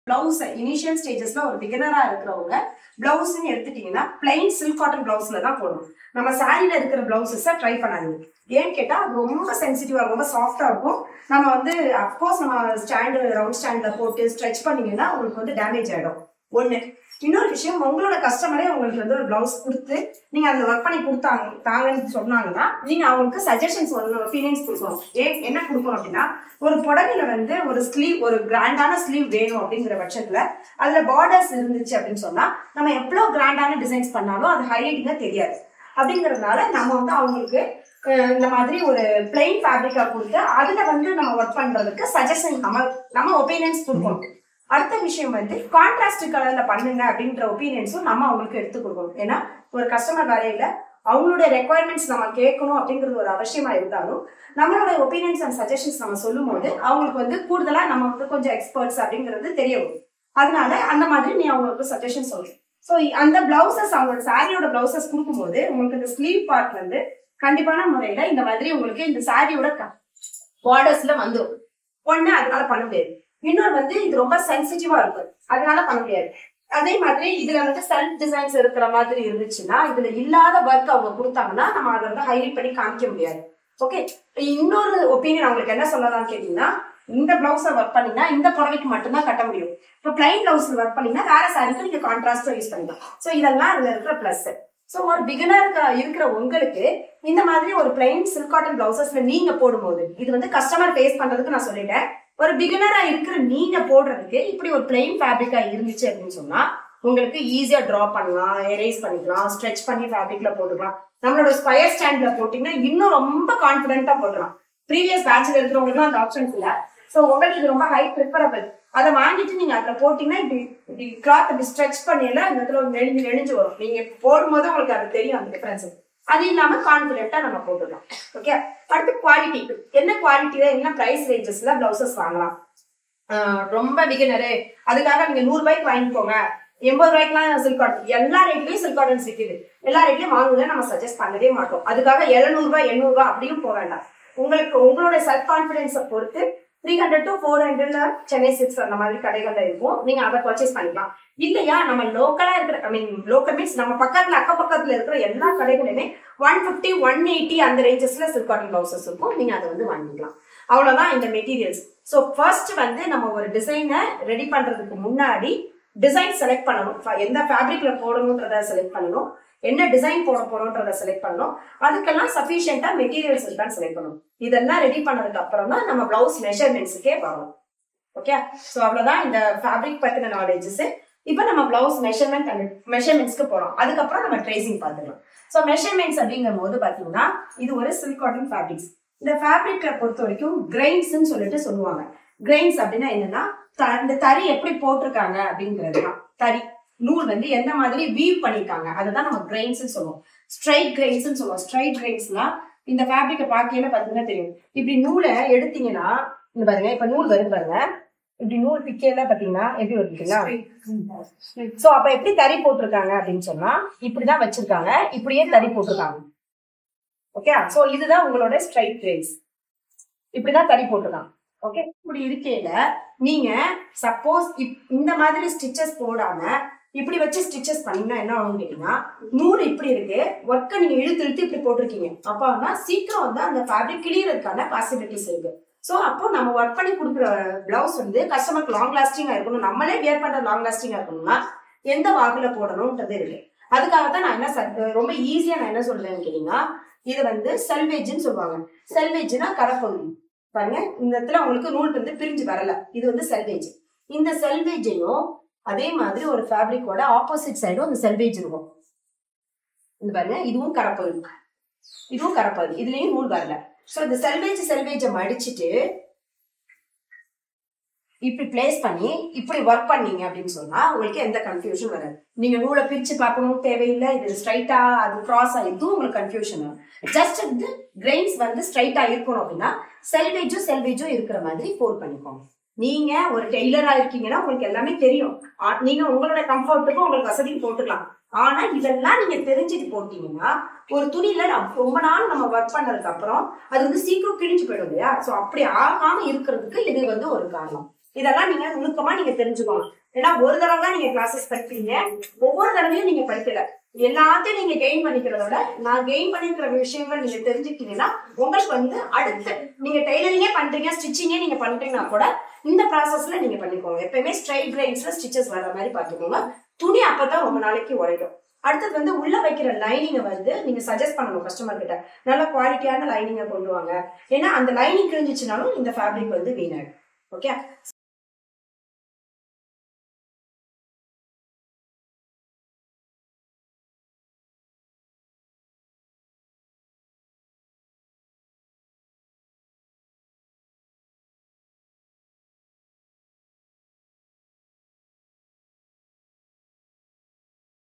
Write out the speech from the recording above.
blouse initial ஸ்டேஜஸ்ல ஒரு பிகினரா இருக்கிறவங்க பிளவுஸ்ன்னு எடுத்துட்டீங்கன்னா பிளைன் சில்க் காட்டன் பிளவுஸ்ல தான் போடணும் நம்ம சாரியில இருக்கிற பிளவுசஸை ட்ரை பண்ணாதீங்க ஏன்னு கேட்டா அது ரொம்ப சென்சிட்டிவா ரொம்ப சாஃப்டா இருக்கும் நம்ம வந்து அப்கோர்ஸ் நம்ம ஸ்டாண்டு ரவுண்ட் ஸ்டாண்ட்ல போட்டு ஸ்ட்ரெச் பண்ணீங்கன்னா உங்களுக்கு வந்து டேமேஜ் ஆயிடும் ஒண்ணு இன்னொரு விஷயம் உங்களோட கஸ்டமரே உங்களுக்கு வந்து ஒரு பிளவுஸ் கொடுத்து நீங்க அதுல ஒர்க் பண்ணி கொடுத்தாங்க தாங்கன்னு சொன்னாங்கன்னா நீங்க அவங்களுக்கு சஜஷன்ஸ் ஒன்று ஒப்பீனியன்ஸ் கொடுக்கணும் ஏன் என்ன கொடுக்கணும் அப்படின்னா ஒரு புடவையில வந்து ஒரு ஸ்லீவ் ஒரு கிராண்டான ஸ்லீவ் வேணும் அப்படிங்கிற பட்சத்துல அதுல பார்டர்ஸ் இருந்துச்சு அப்படின்னு சொன்னா நம்ம எவ்வளவு கிராண்டான டிசைன்ஸ் பண்ணாலும் அது ஹைலைட்டிங்கா தெரியாது அப்படிங்கறதுனால நம்ம வந்து அவங்களுக்கு அஹ், இந்த மாதிரி ஒரு பிளெயின் ஃபேப்ரிக்கா கொடுத்து அதுல வந்து நம்ம ஒர்க் பண்றதுக்கு சஜஷன் நம்ம நம்ம ஒப்பீனியன்ஸ் கொடுக்கணும் அடுத்த விஷயம் வந்து கான்ட்ராஸ்ட் கலர்ல பண்ணுங்க அப்படின்ற ஒப்பீனியன்ஸும் நம்ம அவங்களுக்கு எடுத்து கொடுக்கணும் ஏன்னா ஒரு கஸ்டமர் வரையில அவங்களுடைய ரெக்குவயர்மெண்ட்ஸ் நம்ம கேட்கணும் அப்படிங்கிறது ஒரு அவசியமா இருந்தாலும் நம்மளோட ஒப்பீனியன்ஸ் அண்ட் சஜஷன்ஸ் நம்ம சொல்லும் போது அவங்களுக்கு வந்து கூடுதலா நம்ம வந்து கொஞ்சம் எக்ஸ்பர்ட்ஸ் அப்படிங்கிறது தெரிய வரும் அதனால அந்த மாதிரி நீ அவங்களுக்கு சஜஷன் சொல்ற ஸோ அந்த பிளவுசஸ் அவங்களோட சாரியோட பிளவுசஸ் கொடுக்கும்போது உங்களுக்கு இந்த ஸ்லீவ் பார்ட்ல இருந்து கண்டிப்பான முறையில இந்த மாதிரி உங்களுக்கு இந்த சாரியோட பார்டர்ஸ்ல வந்துடும் ஒண்ணு அதனால பண்ண முடியாது இன்னொரு வந்து இது ரொம்ப சென்சிட்டிவா இருக்கும் அதனால பண்ண முடியாது அதே மாதிரி இதுல வந்து செல்ஃப் டிசைன்ஸ் இருக்கிற மாதிரி இருந்துச்சுன்னா இதுல இல்லாத ஒர்க் அவங்க கொடுத்தாங்கன்னா நம்ம அதை வந்து ஹைலைட் பண்ணி காமிக்க முடியாது ஓகே இன்னொரு ஒப்பீனியன் அவங்களுக்கு என்ன சொல்லலாம்னு கேட்டீங்கன்னா இந்த பிளவுஸை ஒர்க் பண்ணீங்கன்னா இந்த புடவைக்கு மட்டும்தான் கட்ட முடியும் இப்போ பிளைன் பிளவுஸ் ஒர்க் பண்ணீங்கன்னா வேற சாரிக்கு நீங்க கான்ட்ராஸ்டா யூஸ் பண்ணிக்கலாம் ஸோ இதெல்லாம் அதுல இருக்கிற பிளஸ் ஸோ ஒரு பிகினருக்கு இருக்கிற உங்களுக்கு இந்த மாதிரி ஒரு பிளைன் சில்க் காட்டன் பிளவுசஸ்ல நீங்க போடும்போது இது வந்து கஸ்டமர் ஃபேஸ் பண்றதுக்கு நான் சொல்லிட்டேன் ஒரு பிகினரா இருக்கிற நீங்க போடுறதுக்கு இப்படி ஒரு பிளைன் ஃபேப்ரிக்கா இருந்துச்சு அப்படின்னு சொன்னா உங்களுக்கு ஈஸியா டிரா பண்ணலாம் எரேஸ் பண்ணிக்கலாம் ஸ்ட்ரெச் பண்ணி ஃபேப்ரிக்ல போட்டுக்கலாம் நம்மளோட ஸ்கொயர் ஸ்டாண்ட்ல போட்டீங்கன்னா இன்னும் ரொம்ப கான்பிடென்ட்டா போடலாம் ப்ரீவியஸ் பேட்ச்ல இருக்கிறவங்களுக்கு அந்த ஆப்ஷன்ஸ் இல்ல சோ உங்களுக்கு இது ரொம்ப ஹை ப்ரிஃபரபிள் அதை வாங்கிட்டு நீங்க அதுல போட்டீங்கன்னா இப்படி இப்படி கிளாத் இப்படி ஸ்ட்ரெச் பண்ணியெல்லாம் இந்த இடத்துல ஒரு நெளிஞ்சு நெளிஞ்சு வரும் நீங்க போடும்போது உங்களுக்கு அது தெரியும் அந்த டிஃபரன்ஸ் அது இல்லாம கான்பிடென்ட்டா நம்ம போட்டுடலாம் ஓகே அடுத்து குவாலிட்டி என்ன குவாலிட்டியில என்ன பிரைஸ் ரேஞ்சஸ்ல பிளவுசஸ் வாங்கலாம் ஆஹ் ரொம்ப பிகினரு அதுக்காக நீங்க நூறு ரூபாய்க்கு வாங்கிக்கோங்க எண்பது ரூபாய்க்குலாம் சில்க் காட்டன் எல்லா ரேட்லயும் சில்க் காட்டன் விற்குது எல்லா ரேட்லயும் வாங்குங்க நம்ம சஜஸ்ட் பண்ணவே மாட்டோம் அதுக்காக எழுநூறு ரூபாய் எண்ணூறு ரூபாய் அப்படியும் போக வேண்டாம் உங்களுக்கு உங்களோட செல்ஃப் கான்பிடன்ஸை பொறுத்து த்ரீ ஹண்ட்ரட் டு ஃபோர் ஹண்ட்ரட்ல சென்னை சிக்ஸ் அந்த மாதிரி கடைகள்ல இருக்கும் நீங்க அதை பர்ச்சேஸ் பண்ணிக்கலாம் இல்லையா நம்ம லோக்கலா இருக்கிற ஐ மீன் லோக்கல் மீன்ஸ் நம்ம பக்கத்துல அக்க பக்கத்துல இருக்கிற எல்லா கடைகளுமே ஒன் பிப்டி ஒன் எயிட்டி அந்த ரேஞ்சஸ்ல சில்க் காட்டன் பிளவுசஸ் இருக்கும் நீங்க அதை வந்து வாங்கிக்கலாம் அவ்வளவுதான் இந்த மெட்டீரியல்ஸ் ஸோ ஃபர்ஸ்ட் வந்து நம்ம ஒரு டிசைனை ரெடி பண்றதுக்கு முன்னாடி டிசைன் செலக்ட் பண்ணணும் ஃப- எந்த ஃபேப்ரிக்ல போடணுன்றத செலக்ட் பண்ணணும் என்ன டிசைன் போட போறோன்றத செலக்ட் பண்ணணும் அதுக்கெல்லாம் சஃபிஷியண்டா மெட்டீரியல்ஸ் இருக்கான்னு செலக்ட் பண்ணணும் இதெல்லாம் ரெடி பண்ணதுக்கு அப்புறம் தான் நம்ம பிளவுஸ் மெஷர்மெண்ட்ஸுக்கே வரும் ஓகே ஸோ அவ்வளவுதான் இந்த ஃபேப்ரிக் பத்தின நாலேஜஸ் இப்போ நம்ம பிளவுஸ் மெஷர்மெண்ட் அண்ட் மெஷர்மெண்ட்ஸ்க்கு போறோம் அதுக்கப்புறம் நம்ம ட்ரேசிங் பார்த்துக்கலாம் ஸோ மெஷர்மெண்ட்ஸ் அப்படிங்கும் போது பாத்தீங்கன்னா இது ஒரு சில்க் காட்டன் ஃபேப்ரிக்ஸ் இந்த ஃபேப்ரிக்ல பொறுத்த வரைக்கும் கிரெயின்ஸ்ன்னு சொல்லிட்டு சொல்லுவாங்க கிரெயின்ஸ் அப்படின்னா என்னன்னா த- இந்த தறி எப்படி போட்டிருக்காங்க அப்படிங்கிறது தான் தறி நூல் வந்து எந்த மாதிரி வீவ் பண்ணிருக்காங்க அதுதான் நம்ம கிரெயின்ஸ் சொல்லுவோம் ஸ்ட்ரைட் கிரெயின்ஸ் சொல்லுவோம் ஸ்ட்ரைட் கிரெயின்ஸ்லாம் இந்த ஃபேப்ரிக்கை பார்க்கையில பாத்தீங்கன்னா தெரியும் இப்படி நூலை எடுத்தீங்கன்னா இந்த பாருங்க இப்ப நூல் வருது பாருங்க இப்படி நூல் பிக்கையில பாத்தீங்கன்னா எப்படி வருதுங்களா சோ அப்ப எப்படி தறி போட்டிருக்காங்க அப்படின்னு சொன்னா இப்படிதான் வச்சிருக்காங்க இப்படியே தறி போட்டிருக்காங்க ஓகே சோ இதுதான் உங்களோட ஸ்ட்ரைட் கிரெயின்ஸ் இப்படிதான் தறி போட்டிருக்காங்க ஓகே இப்படி இருக்கையில நீங்க சப்போஸ் இந்த மாதிரி ஸ்டிச்சஸ் போடாம இப்படி வச்சு ஸ்டிச்சஸ் பண்ணீங்கன்னா என்ன ஆகும் கேட்டீங்கன்னா நூல் இப்படி இருக்கு ஒர்க்கை நீங்க இழுத்து இழுத்து இப்படி போட்டிருக்கீங்க அப்போ வந்து சீக்கிரம் வந்து அந்த ஃபேப்ரிக் கிளியறதுக்கான பாசிபிலிட்டிஸ் இருக்கு ஸோ அப்போ நம்ம ஒர்க் பண்ணி கொடுக்குற பிளவுஸ் வந்து கஸ்டமருக்கு லாங் லாஸ்டிங்கா இருக்கணும் நம்மளே வியர் பண்ற லாங் லாஸ்டிங்கா இருக்கணும்னா எந்த வாக்குல போடணும்ன்றது இருக்கு அதுக்காகத்தான் நான் என்ன ச- ரொம்ப ஈஸியா நான் என்ன சொல்றேன்னு கேட்டீங்கன்னா இது வந்து செல்வேஜ்னு சொல்லுவாங்க செல்வேஜ்னா கரப்பகுதி பாருங்க இந்த இடத்துல உங்களுக்கு நூல் வந்து பிரிஞ்சு வரல இது வந்து செல்வேஜ் இந்த செல்வேஜையும் அதே மாதிரி ஒரு ஃபேப்ரிக்கோட ஆப்போசிட் சைடும் அந்த செல்வேஜ் இருக்கும் இந்த பாருங்க இதுவும் கரப்பகுதி இதுவும் கரப்பகுதி இதுலயும் நூல் வரல சோ இந்த செல்வேஜ் செல்வேஜை மடிச்சிட்டு இப்படி பிளேஸ் பண்ணி இப்படி ஒர்க் பண்ணீங்க அப்படின்னு சொன்னா உங்களுக்கு எந்த கன்ஃபியூஷன் வராது நீங்க நூலை பிரிச்சு பார்க்கணும் தேவையில்லை இது ஸ்ட்ரைட்டா அது கிராஸா இதுவும் உங்களுக்கு கன்ஃபியூஷன் வரும் ஜஸ்ட் வந்து கிரெயின்ஸ் வந்து ஸ்ட்ரைட்டா இருக்கணும் அப்படின்னா செல்வேஜும் செல்வேஜும் இருக்கிற மாதிரி ஃபோல்ட் பண்ணிக்கோங்க நீங்க ஒரு டெய்லரா இருக்கீங்கன்னா உங்களுக்கு எல்லாமே தெரியும் ஆ- நீங்க உங்களோட கம்ஃபர்ட்டுக்கும் உங்களுக்கு வசதிக்கு போட்டுக்கலாம் ஆனா இதெல்லாம் நீங்க தெரிஞ்சுட்டு போட்டீங்கன்னா ஒரு துணியில நம்ம ரொம்ப நாள் நம்ம ஒர்க் பண்ணதுக்கு அப்புறம் அது வந்து சீக்கிரம் கிழிஞ்சு போயிடும் இல்லையா சோ அப்படி ஆகாம இருக்கிறதுக்கு இது வந்து ஒரு காரணம் இதெல்லாம் நீங்க நுணுக்கமா நீங்க தெரிஞ்சுக்கணும் ஏன்னா ஒரு தடவை தான் நீங்க கிளாஸஸ் படிப்பீங்க ஒவ்வொரு தடவையும் நீங்க படிக்கல எல்லாத்தையும் நீங்க கெயின் பண்ணிக்கிறத விட நான் கெயின் பண்ணிருக்கிற விஷயங்கள் நீங்க தெரிஞ்சுக்கிட்டீங்கன்னா உங்களுக்கு வந்து அடுத்து நீங்க டெய்லரிங்கே பண்றீங்க ஸ்டிச்சிங்கே நீங்க பண்றீங்கன்னா கூட இந்த ப்ராசஸ்ல நீங்க பண்ணிக்கோங்க எப்பயுமே ஸ்ட்ரைட் லைன்ஸ்ல ஸ்டிச்சஸ் வர மாதிரி பாத்துக்கோங்க துணி அப்பதான் ரொம்ப நாளைக்கு உழைக்கும் அடுத்தது வந்து உள்ள வைக்கிற லைனிங்கை வந்து நீங்க சஜஸ்ட் பண்ணணும் கஸ்டமர் கிட்ட நல்ல குவாலிட்டியான லைனிங்கை கொண்டு வாங்க ஏன்னா அந்த லைனிங் கிழிஞ்சிச்சுனாலும் இந்த ஃபேப்ரிக் வந்து வீணாயிடும் ஓகே